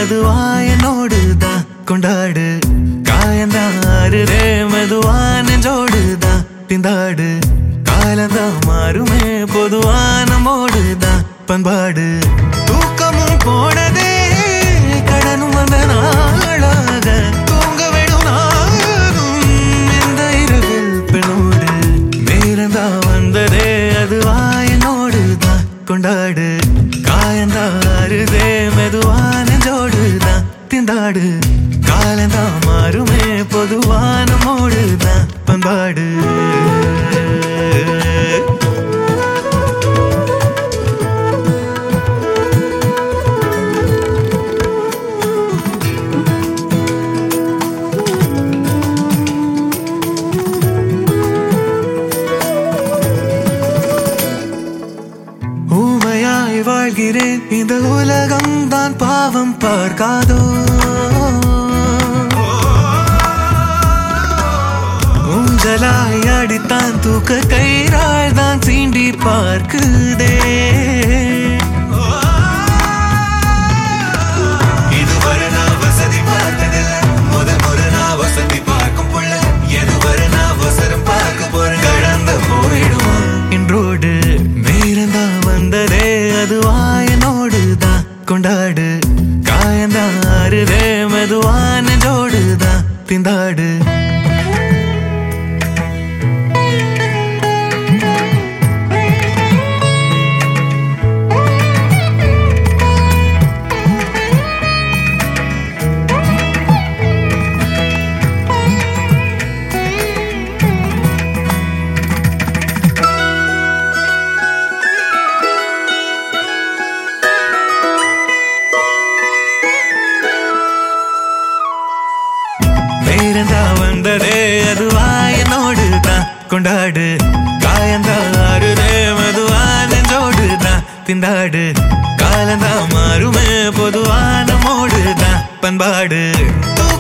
மெதுவா என்னோடு தான் கொண்டாடு காயந்தான் ஆறுதே மெதுவா நெஞ்சோடு தான் திண்டாடு காலந்தான் மாறுமே பொதுவா நம்மோடு தான் பண்பாடு தூக்கமும் போனதே கடனும் வந்த நாளாக தூங்க விடும் நானும் இந்த இரவில் பெண்ணோடு நேரந்தா வந்ததே அதுவா என்னோடு தான் கொண்டாடு காயந்தா அருதே மெதுவா நெஞ்சோடு தான் திண்டாடு காலந்தா மாறுமே பொதுவான மோடு தான் பண்பாடு ஊமையாய் வாழ்கிறேன் இந்த உலகம் தான் பாவம் பார்க்காதோ ஊஞ்சலாய் அடித்தான் தூக்க கயிறால் தான் சீண்டி பார்க்குதே இதுவரை நான் வசதி பார்த்ததில்ல முதல் முறை நான் வசதி பார்க்கும் புள்ள எதுவரை நான் அவசரம் பார்க்க போறேன் கடந்து போயிடுவான் என்றோடு நேரந்தா வந்ததே அதுவா என்னோடு தான் கொண்டாடு காயந்தான் ஆறுதே மெதுவா நெஞ்சோடு தான் திண்டாடு நேரந்தா வந்ததே அதுவா என்னோடு தான் கொண்டாடு காயந்தா ஆறுதே மெதுவா நெஞ்சோடு தான் திண்டாடு காலந்தா மாறுமே பொதுவா நம்மோடு தான் பண்பாடு தூக்க